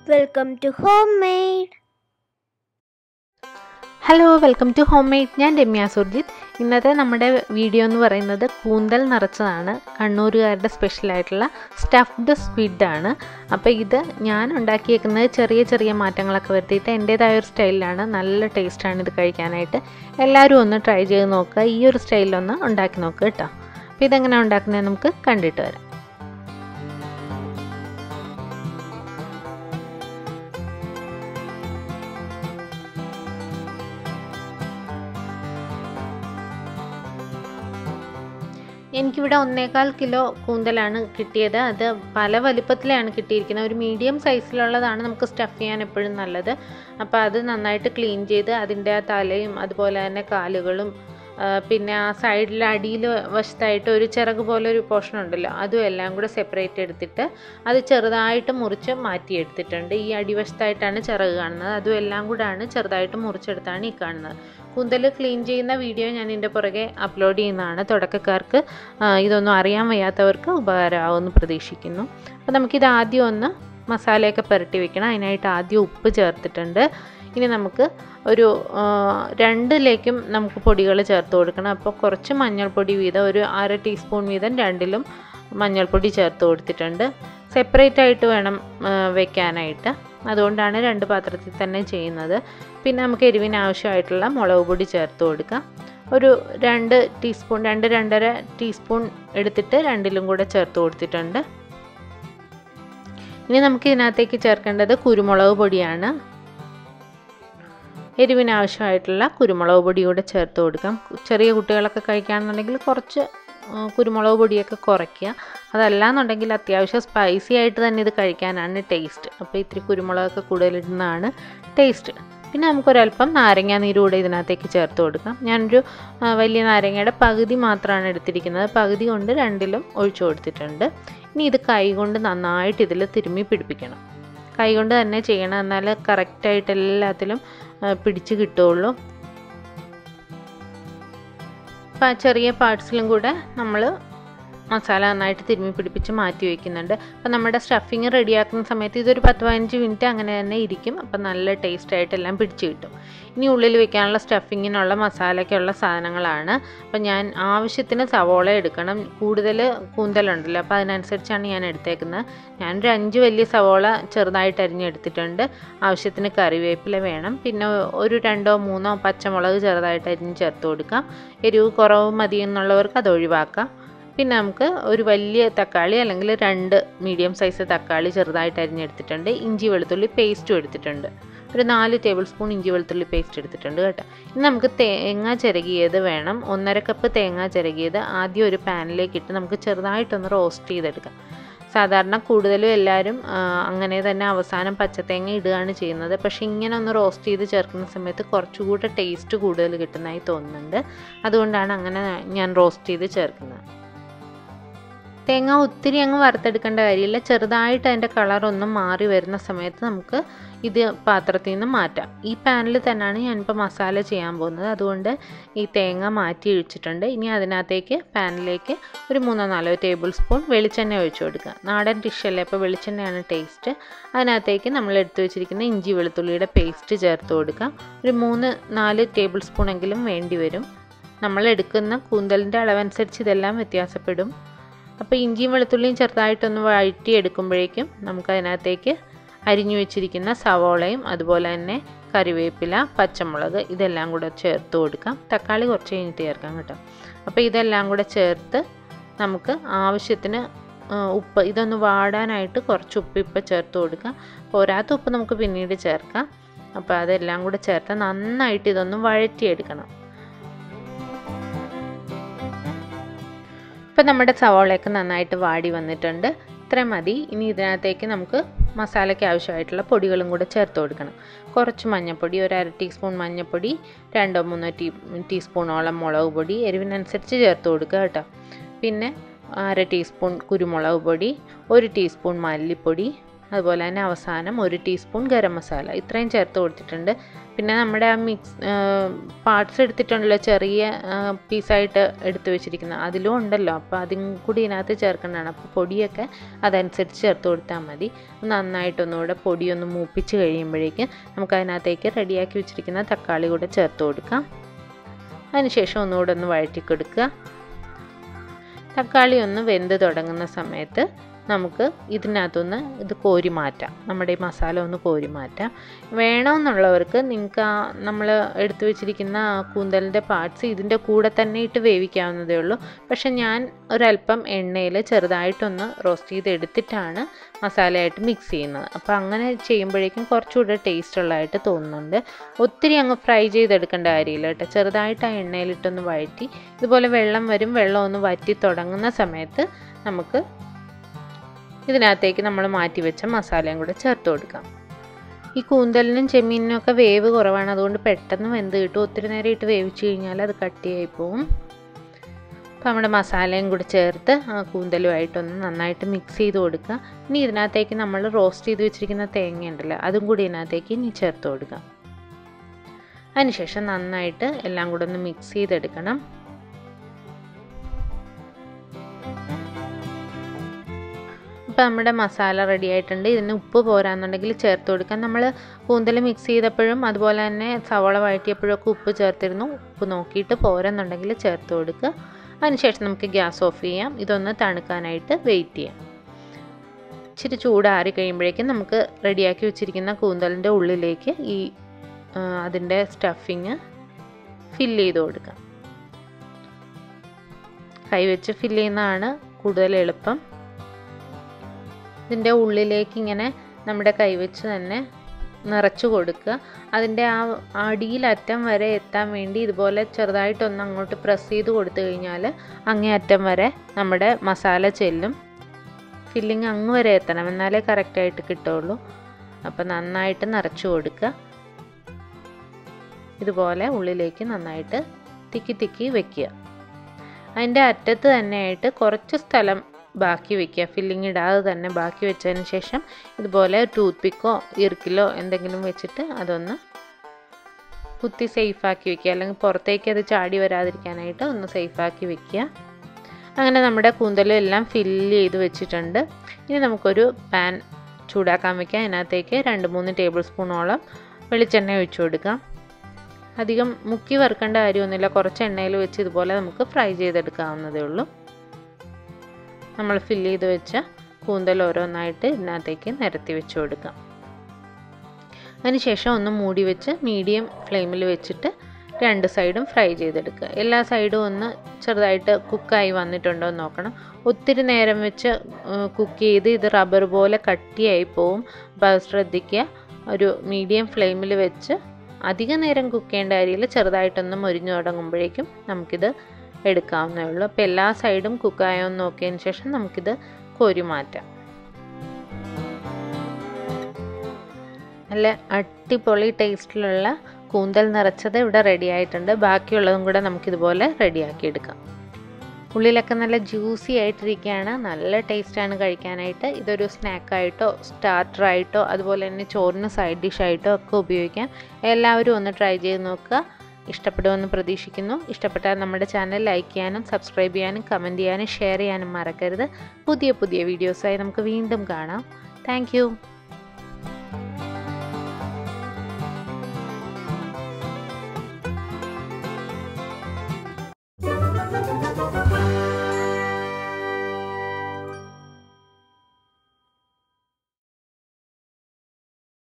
Welcome to Homemade. Hello welcome to homemade ഞാൻ രമ്യ സുർജിത്ത് ഇന്നത്തെ നമ്മുടെ വീഡിയോ എന്ന് പറയുന്നത് കൂന്തൽ നിറച്ചതാണ് കണ്ണൂരുകാരുടെ സ്പെഷ്യലായിട്ടുള്ള സ്റ്റഫ്ഡ് സ്ക്വിഡ് ആണ് അപ്പോൾ ഇത് ഞാൻ ഉണ്ടാക്കിയേക്കുന്നത് ചെറിയ ചെറിയ മാറ്റങ്ങളൊക്കെ വരുത്തിയിട്ട് എൻ്റേതായ ഒരു സ്റ്റൈലിലാണ് നല്ല ടേസ്റ്റാണ് ഇത് കഴിക്കാനായിട്ട് എല്ലാവരും ഒന്ന് ട്രൈ ചെയ്ത് നോക്കുക ഈ ഒരു സ്റ്റൈലിലൊന്ന് ഉണ്ടാക്കി നോക്കുക കേട്ടോ അപ്പോൾ ഇതെങ്ങനെ ഉണ്ടാക്കുന്നത് നമുക്ക് കണ്ടിട്ട് വരാം എനിക്കിവിടെ ഒന്നേകാൽ കിലോ കൂന്തലാണ് കിട്ടിയത് അത് പല വലിപ്പത്തിലാണ് കിട്ടിയിരിക്കുന്നത് ഒരു മീഡിയം സൈസിലുള്ളതാണ് നമുക്ക് സ്റ്റഫ് ചെയ്യാൻ എപ്പോഴും നല്ലത് അപ്പോൾ അത് നന്നായിട്ട് ക്ലീൻ ചെയ്ത് അതിൻ്റെ ആ തലയും അതുപോലെ തന്നെ കാലുകളും പിന്നെ ആ സൈഡിൽ അടിയിൽ വശത്തായിട്ട് ഒരു ചിറക് പോലെ ഒരു പോർഷൻ ഉണ്ടല്ലോ അതും എല്ലാം കൂടെ സെപ്പറേറ്റ് എടുത്തിട്ട് അത് ചെറുതായിട്ട് മുറിച്ച് മാറ്റിയെടുത്തിട്ടുണ്ട് ഈ അടിവശത്തായിട്ടാണ് ചിറക് കാണുന്നത് അതും എല്ലാം കൂടാണ് ചെറുതായിട്ട് മുറിച്ചെടുത്താണ് ഈ കാണുന്നത് കൂന്തൽ ക്ലീൻ ചെയ്യുന്ന വീഡിയോ ഞാൻ ഇതിൻ്റെ പുറകെ അപ്ലോഡ് ചെയ്യുന്നതാണ് തുടക്കക്കാർക്ക് ഇതൊന്നും അറിയാൻ വയ്യാത്തവർക്ക് ഉപകാരമാവുമെന്ന് പ്രതീക്ഷിക്കുന്നു അപ്പോൾ നമുക്കിത് ആദ്യം ഒന്ന് മസാലയൊക്കെ പുരട്ടി വെക്കണം അതിനായിട്ട് ആദ്യം ഉപ്പ് ചേർത്തിട്ടുണ്ട് ഇനി നമുക്ക് ഒരു രണ്ടിലേക്കും നമുക്ക് പൊടികൾ ചേർത്ത് കൊടുക്കണം അപ്പോൾ കുറച്ച് മഞ്ഞൾപ്പൊടി വീതം ഒരു അര ടീസ്പൂൺ വീതം രണ്ടിലും മഞ്ഞൾപ്പൊടി ചേർത്ത് കൊടുത്തിട്ടുണ്ട് സെപ്പറേറ്റ് ആയിട്ട് വേണം വെക്കാനായിട്ട് അതുകൊണ്ടാണ് രണ്ട് പാത്രത്തിൽ തന്നെ ചെയ്യുന്നത് പിന്നെ നമുക്ക് എരിവിന് ആവശ്യമായിട്ടുള്ള മുളക് പൊടി ചേർത്ത് കൊടുക്കാം ഒരു രണ്ട് ടീസ്പൂൺ രണ്ട് രണ്ടര ടീസ്പൂൺ എടുത്തിട്ട് രണ്ടിലും കൂടെ ചേർത്ത് കൊടുത്തിട്ടുണ്ട് ഇനി നമുക്ക് ഇതിനകത്തേക്ക് ചേർക്കേണ്ടത് കുരുമുളക് പൊടിയാണ് എരിവിന് ആവശ്യമായിട്ടുള്ള കുരുമുളക് പൊടി കൂടെ ചേർത്ത് കൊടുക്കാം ചെറിയ കുട്ടികളൊക്കെ കഴിക്കുകയാണെന്നുണ്ടെങ്കിൽ കുറച്ച് കുരുമുളക് പൊടിയൊക്കെ കുറയ്ക്കുക അതല്ലാന്നുണ്ടെങ്കിൽ അത്യാവശ്യം സ്പൈസി ആയിട്ട് തന്നെ ഇത് കഴിക്കാനാണ് ടേസ്റ്റ് അപ്പോൾ ഇത്തിരി കുരുമുളകൊക്കെ കൂടുതലിടുന്നതാണ് ടേസ്റ്റ് പിന്നെ നമുക്കൊരല്പം നാരങ്ങ നീര് കൂടെ ഇതിനകത്തേക്ക് ചേർത്ത് കൊടുക്കാം ഞാനൊരു വലിയ നാരങ്ങയുടെ പകുതി മാത്രമാണ് എടുത്തിരിക്കുന്നത് പകുതി കൊണ്ട് രണ്ടിലും ഒഴിച്ചു കൊടുത്തിട്ടുണ്ട് ഇനി ഇത് കൈ കൊണ്ട് നന്നായിട്ട് ഇതിൽ തിരുമ്മി പിടിപ്പിക്കണം കൈ കൊണ്ട് തന്നെ ചെയ്യണം എന്നാൽ കറക്റ്റായിട്ട് എല്ലാത്തിലും പിടിച്ച് കിട്ടുള്ളൂ ചെറിയ പാർട്സിലും കൂടെ നമ്മൾ മസാല നന്നായിട്ട് തിരുമ്മി പിടിപ്പിച്ച് മാറ്റി വയ്ക്കുന്നുണ്ട് അപ്പോൾ നമ്മുടെ സ്റ്റഫിങ് റെഡിയാക്കുന്ന സമയത്ത് ഇതൊരു പത്ത് പതിനഞ്ച് മിനിറ്റ് അങ്ങനെ തന്നെ ഇരിക്കും അപ്പോൾ നല്ല ടേസ്റ്റ് ആയിട്ട് എല്ലാം പിടിച്ച് കിട്ടും ഇനി ഉള്ളിൽ വെക്കാനുള്ള സ്റ്റഫിങ്ങിനുള്ള മസാലയ്ക്കുള്ള സാധനങ്ങളാണ് അപ്പോൾ ഞാൻ ആവശ്യത്തിന് സവോള എടുക്കണം കൂടുതൽ കൂന്തലുണ്ടല്ലോ അപ്പോൾ അതിനനുസരിച്ചാണ് ഞാൻ എടുത്തേക്കുന്നത് ഞാനൊരു അഞ്ച് വലിയ സവോള ചെറുതായിട്ട് അരിഞ്ഞെടുത്തിട്ടുണ്ട് ആവശ്യത്തിന് കറിവേപ്പില വേണം പിന്നെ ഒരു രണ്ടോ മൂന്നോ പച്ചമുളക് ചെറുതായിട്ട് അരിഞ്ഞ് ചേർത്ത് കൊടുക്കാം എരിവ് കുറവ് മതി എന്നുള്ളവർക്ക് അത് ഒഴിവാക്കാം പിന്നെ നമുക്ക് ഒരു വലിയ തക്കാളി അല്ലെങ്കിൽ രണ്ട് മീഡിയം സൈസ് തക്കാളി ചെറുതായിട്ട് അരിഞ്ഞെടുത്തിട്ടുണ്ട് ഇഞ്ചി വെളുത്തുള്ളി പേസ്റ്റും എടുത്തിട്ടുണ്ട് ഒരു നാല് ടേബിൾ സ്പൂൺ ഇഞ്ചി വെളുത്തുള്ളി പേസ്റ്റ് എടുത്തിട്ടുണ്ട് കേട്ടോ ഇനി നമുക്ക് തേങ്ങ ചിരകിയത് വേണം ഒന്നര കപ്പ് തേങ്ങ ചിരകിയത് ആദ്യം ഒരു പാനിലേക്ക് ഇട്ട് നമുക്ക് ചെറുതായിട്ടൊന്ന് റോസ്റ്റ് ചെയ്തെടുക്കാം സാധാരണ കൂടുതലും എല്ലാവരും അങ്ങനെ തന്നെ അവസാനം പച്ചത്തേങ്ങ ഇടുകയാണ് ചെയ്യുന്നത് പക്ഷേ ഇങ്ങനെ ഒന്ന് റോസ്റ്റ് ചെയ്ത് ചേർക്കുന്ന സമയത്ത് കുറച്ചുകൂടെ ടേസ്റ്റ് കൂടുതൽ കിട്ടുന്നതായി തോന്നുന്നുണ്ട് അതുകൊണ്ടാണ് അങ്ങനെ ഞാൻ റോസ്റ്റ് ചെയ്ത് ചേർക്കുന്നത് തേങ്ങ ഒത്തിരി അങ്ങ് വറുത്തെടുക്കേണ്ട കാര്യമില്ല ചെറുതായിട്ട് അതിൻ്റെ കളറൊന്നും മാറി വരുന്ന സമയത്ത് നമുക്ക് ഇത് പാത്രത്തിൽ നിന്ന് മാറ്റാം ഈ പാനിൽ തന്നെയാണ് ഞാനിപ്പോൾ മസാല ചെയ്യാൻ പോകുന്നത് അതുകൊണ്ട് ഈ തേങ്ങ മാറ്റി ഒഴിച്ചിട്ടുണ്ട് ഇനി അതിനകത്തേക്ക് പാനിലേക്ക് ഒരു മൂന്നോ നാലോ ടേബിൾ സ്പൂൺ വെളിച്ചെണ്ണ ഒഴിച്ചു കൊടുക്കുക നാടൻ ഡിഷല്ലേ അപ്പോൾ വെളിച്ചെണ്ണയാണ് ടേസ്റ്റ് അതിനകത്തേക്ക് നമ്മൾ എടുത്തു വെച്ചിരിക്കുന്ന ഇഞ്ചി വെളുത്തുള്ളിയുടെ പേസ്റ്റ് ചേർത്ത് കൊടുക്കുക ഒരു മൂന്ന് നാല് ടേബിൾ സ്പൂണെങ്കിലും വേണ്ടി വരും നമ്മൾ എടുക്കുന്ന കൂന്തലിൻ്റെ അളവനുസരിച്ച് ഇതെല്ലാം വ്യത്യാസപ്പെടും അപ്പോൾ ഇഞ്ചിയും വെളുത്തുള്ളിയും ചെറുതായിട്ടൊന്ന് വഴറ്റി എടുക്കുമ്പോഴേക്കും നമുക്കതിനകത്തേക്ക് അരിഞ്ഞു വെച്ചിരിക്കുന്ന സവോളയും അതുപോലെ തന്നെ കറിവേപ്പില പച്ചമുളക് ഇതെല്ലാം കൂടെ ചേർത്ത് കൊടുക്കാം തക്കാളി കുറച്ച് കഴിഞ്ഞിട്ട് ചേർക്കാം കേട്ടോ അപ്പോൾ ഇതെല്ലാം കൂടെ ചേർത്ത് നമുക്ക് ആവശ്യത്തിന് ഉപ്പ് ഇതൊന്ന് വാടാനായിട്ട് കുറച്ച് ഉപ്പ് ഇപ്പം ചേർത്ത് കൊടുക്കാം പോരാത്ത ഉപ്പ് നമുക്ക് പിന്നീട് ചേർക്കാം അപ്പോൾ അതെല്ലാം കൂടെ ചേർത്ത് നന്നായിട്ട് ഇതൊന്ന് വഴറ്റിയെടുക്കണം ഇപ്പം നമ്മുടെ സവോളയൊക്കെ നന്നായിട്ട് വാടി വന്നിട്ടുണ്ട് ഇത്രയും മതി ഇനി ഇതിനകത്തേക്ക് നമുക്ക് മസാലയ്ക്ക് ആവശ്യമായിട്ടുള്ള പൊടികളും കൂടെ ചേർത്ത് കൊടുക്കണം കുറച്ച് മഞ്ഞൾപ്പൊടി ഒരു അര ടീസ്പൂൺ മഞ്ഞൾപ്പൊടി രണ്ടോ മൂന്നോ ടീ ടീസ്പൂണോളം മുളക് പൊടി എരിവിനനുസരിച്ച് ചേർത്ത് കൊടുക്കുക കേട്ടോ പിന്നെ അര ടീസ്പൂൺ കുരുമുളക് പൊടി ഒരു ടീസ്പൂൺ മല്ലിപ്പൊടി അതുപോലെ തന്നെ അവസാനം ഒരു ടീസ്പൂൺ ഗരം മസാല ഇത്രയും ചേർത്ത് കൊടുത്തിട്ടുണ്ട് പിന്നെ നമ്മുടെ ആ മിക്സ് പാർട്സ് എടുത്തിട്ടുണ്ടല്ലോ ചെറിയ പീസായിട്ട് എടുത്തു വെച്ചിരിക്കുന്ന അതിലും ഉണ്ടല്ലോ അപ്പോൾ അതും കൂടി ഇതിനകത്ത് ചേർക്കേണ്ടതാണ് അപ്പോൾ പൊടിയൊക്കെ അതനുസരിച്ച് ചേർത്ത് കൊടുത്താൽ മതി നന്നായിട്ടൊന്നുകൂടെ പൊടിയൊന്ന് മൂപ്പിച്ച് കഴിയുമ്പോഴേക്കും നമുക്ക് അതിനകത്തേക്ക് റെഡിയാക്കി വെച്ചിരിക്കുന്ന തക്കാളി കൂടെ ചേർത്ത് കൊടുക്കാം അതിനുശേഷം ഒന്നുകൂടെ ഒന്ന് വഴറ്റി കൊടുക്കുക തക്കാളി ഒന്ന് വെന്ത് തുടങ്ങുന്ന സമയത്ത് നമുക്ക് ഇതിനകത്തുനിന്ന് ഇത് കോരി മാറ്റാം നമ്മുടെ ഈ മസാല ഒന്ന് കോരി മാറ്റാം വേണമെന്നുള്ളവർക്ക് നിങ്ങൾക്ക് ആ നമ്മൾ എടുത്തു വെച്ചിരിക്കുന്ന ആ കൂന്തലിൻ്റെ പാർട്സ് ഇതിൻ്റെ കൂടെ തന്നെ ഇട്ട് വേവിക്കാവുന്നതേ ഉള്ളൂ പക്ഷെ ഞാൻ ഒരല്പം എണ്ണയിൽ ചെറുതായിട്ടൊന്ന് റോസ്റ്റ് ചെയ്ത് എടുത്തിട്ടാണ് മസാലയായിട്ട് മിക്സ് ചെയ്യുന്നത് അപ്പോൾ അങ്ങനെ ചെയ്യുമ്പോഴേക്കും കുറച്ചുകൂടെ ടേസ്റ്റ് ഉള്ളതായിട്ട് തോന്നുന്നുണ്ട് ഒത്തിരി അങ്ങ് ഫ്രൈ ചെയ്തെടുക്കേണ്ട കാര്യമില്ല കേട്ടോ ചെറുതായിട്ട് ആ എണ്ണയിലിട്ടൊന്ന് വഴറ്റി ഇതുപോലെ വെള്ളം വരും വെള്ളം ഒന്ന് വറ്റി തുടങ്ങുന്ന സമയത്ത് നമുക്ക് ഇതിനകത്തേക്ക് നമ്മൾ മാറ്റി വെച്ച മസാലയും കൂടെ ചേർത്ത് കൊടുക്കാം ഈ കൂന്തലിനും ചെമ്മീനിനും ഒക്കെ വേവ് കുറവാണ് അതുകൊണ്ട് പെട്ടെന്ന് വെന്ത് കിട്ടും ഒത്തിരി നേരം ഇട്ട് വേവിച്ച് കഴിഞ്ഞാൽ അത് കട്ടിയായി പോവും അപ്പോൾ നമ്മുടെ മസാലയും കൂടി ചേർത്ത് ആ കൂന്തലുമായിട്ടൊന്ന് നന്നായിട്ട് മിക്സ് ചെയ്ത് കൊടുക്കുക ഇനി ഇതിനകത്തേക്ക് നമ്മൾ റോസ്റ്റ് ചെയ്ത് വെച്ചിരിക്കുന്ന തേങ്ങ ഉണ്ടല്ലോ അതും കൂടി ഇതിനകത്തേക്ക് ഇനി ചേർത്ത് കൊടുക്കാം അതിനുശേഷം നന്നായിട്ട് എല്ലാം കൂടെ ഒന്ന് മിക്സ് ചെയ്തെടുക്കണം ഇപ്പോൾ നമ്മുടെ മസാല റെഡി ആയിട്ടുണ്ട് ഇതിന് ഉപ്പ് പോരാന്നുണ്ടെങ്കിൽ ചേർത്ത് കൊടുക്കാം നമ്മൾ കൂന്തൽ മിക്സ് ചെയ്തപ്പോഴും അതുപോലെ തന്നെ സവള വഴറ്റിയപ്പോഴൊക്കെ ഉപ്പ് ചേർത്തിരുന്നു ഉപ്പ് നോക്കിയിട്ട് പോരെന്നുണ്ടെങ്കിൽ ചേർത്ത് കൊടുക്കുക അതിനുശേഷം നമുക്ക് ഗ്യാസ് ഓഫ് ചെയ്യാം ഇതൊന്ന് തണുക്കാനായിട്ട് വെയിറ്റ് ചെയ്യാം ഇച്ചിരി ചൂടാറി കഴിയുമ്പോഴേക്കും നമുക്ക് റെഡിയാക്കി വെച്ചിരിക്കുന്ന കൂന്തലിൻ്റെ ഉള്ളിലേക്ക് ഈ അതിൻ്റെ സ്റ്റഫിങ് ഫില്ല് ചെയ്ത് കൊടുക്കാം കൈവച്ച് ഫില്ല് ചെയ്യുന്നതാണ് കൂടുതൽ എളുപ്പം ഇതിൻ്റെ ഉള്ളിലേക്ക് ഇങ്ങനെ നമ്മുടെ കൈവച്ച് തന്നെ നിറച്ചു കൊടുക്കുക അതിൻ്റെ ആ അടിയിലറ്റം വരെ എത്താൻ വേണ്ടി ഇതുപോലെ ചെറുതായിട്ടൊന്ന് അങ്ങോട്ട് പ്രസ് ചെയ്ത് കൊടുത്തു കഴിഞ്ഞാൽ അങ്ങേ അറ്റം വരെ നമ്മുടെ മസാല ചെല്ലും ഫില്ലിങ് അങ്ങ് വരെ എത്തണം എന്നാലേ കറക്റ്റായിട്ട് കിട്ടുള്ളൂ അപ്പോൾ നന്നായിട്ട് നിറച്ചു കൊടുക്കുക ഇതുപോലെ ഉള്ളിലേക്ക് നന്നായിട്ട് തിക്കി തിക്കി വെക്കുക അതിൻ്റെ അറ്റത്ത് തന്നെയായിട്ട് കുറച്ച് സ്ഥലം ബാക്കി വെക്കുക ഫില്ലിങ് ഇടാതെ തന്നെ ബാക്കി വെച്ചതിന് ശേഷം ഇതുപോലെ ടൂത്ത് പിക്കോ ഇറുക്കിലോ എന്തെങ്കിലും വെച്ചിട്ട് അതൊന്ന് കുത്തി സേഫാക്കി വെക്കുക അല്ലെങ്കിൽ പുറത്തേക്ക് അത് ചാടി വരാതിരിക്കാനായിട്ട് ഒന്ന് സേഫാക്കി വെക്കുക അങ്ങനെ നമ്മുടെ കൂന്തലും എല്ലാം ഫില്ല് ചെയ്ത് വെച്ചിട്ടുണ്ട് ഇനി നമുക്കൊരു പാൻ ചൂടാക്കാൻ വെക്കാം അതിനകത്തേക്ക് രണ്ട് മൂന്ന് ടേബിൾ സ്പൂണോളം വെളിച്ചെണ്ണ ഒഴിച്ചു കൊടുക്കാം അധികം മുക്കി വറുക്കേണ്ട കാര്യമൊന്നുമില്ല കുറച്ച് എണ്ണയിൽ വെച്ച് ഇതുപോലെ നമുക്ക് ഫ്രൈ ചെയ്തെടുക്കാവുന്നതേ ഉള്ളൂ നമ്മൾ ഫില്ല് ചെയ്ത് വെച്ച കൂന്തൽ ഓരോന്നായിട്ട് ഇതിനകത്തേക്ക് നിരത്തി വെച്ച് കൊടുക്കാം അതിനുശേഷം ഒന്ന് മൂടി വെച്ച് മീഡിയം ഫ്ലെയിമിൽ വെച്ചിട്ട് രണ്ട് സൈഡും ഫ്രൈ ചെയ്തെടുക്കുക എല്ലാ സൈഡും ഒന്ന് ചെറുതായിട്ട് കുക്കായി വന്നിട്ടുണ്ടോ എന്ന് നോക്കണം ഒത്തിരി നേരം വെച്ച് കുക്ക് ചെയ്ത് ഇത് റബ്ബർ പോലെ കട്ടിയായി പോവും അപ്പോൾ അത് ശ്രദ്ധിക്കുക ഒരു മീഡിയം ഫ്ലെയിമിൽ വെച്ച് അധിക നേരം കുക്ക് ചെയ്യേണ്ട കാര്യമില്ല ചെറുതായിട്ടൊന്ന് മൊരിഞ്ഞു തുടങ്ങുമ്പോഴേക്കും നമുക്കിത് എടുക്കാവുന്നേ ഉള്ളൂ അപ്പോൾ എല്ലാ സൈഡും കുക്കായോ എന്ന് നോക്കിയതിന് ശേഷം നമുക്കിത് കോരി മാറ്റാം നല്ല അടിപൊളി ടേസ്റ്റിലുള്ള കൂന്തൽ നിറച്ചത് ഇവിടെ റെഡി ആയിട്ടുണ്ട് ബാക്കിയുള്ളതും കൂടെ നമുക്കിതുപോലെ റെഡിയാക്കി എടുക്കാം ഉള്ളിലൊക്കെ നല്ല ജ്യൂസി ആയിട്ടിരിക്കുകയാണ് നല്ല ടേസ്റ്റാണ് കഴിക്കാനായിട്ട് ഇതൊരു സ്നാക്കായിട്ടോ സ്റ്റാർട്ടറായിട്ടോ അതുപോലെ തന്നെ ചോറിന് സൈഡ് ഡിഷായിട്ടോ ഒക്കെ ഉപയോഗിക്കാം എല്ലാവരും ഒന്ന് ട്രൈ ചെയ്ത് നോക്കുക ഇഷ്ടപ്പെടുമെന്ന് പ്രതീക്ഷിക്കുന്നു ഇഷ്ടപ്പെട്ടാൽ നമ്മുടെ ചാനൽ ലൈക്ക് ചെയ്യാനും സബ്സ്ക്രൈബ് ചെയ്യാനും കമൻറ്റ് ചെയ്യാനും ഷെയർ ചെയ്യാനും മറക്കരുത് പുതിയ പുതിയ വീഡിയോസായി നമുക്ക് വീണ്ടും കാണാം താങ്ക്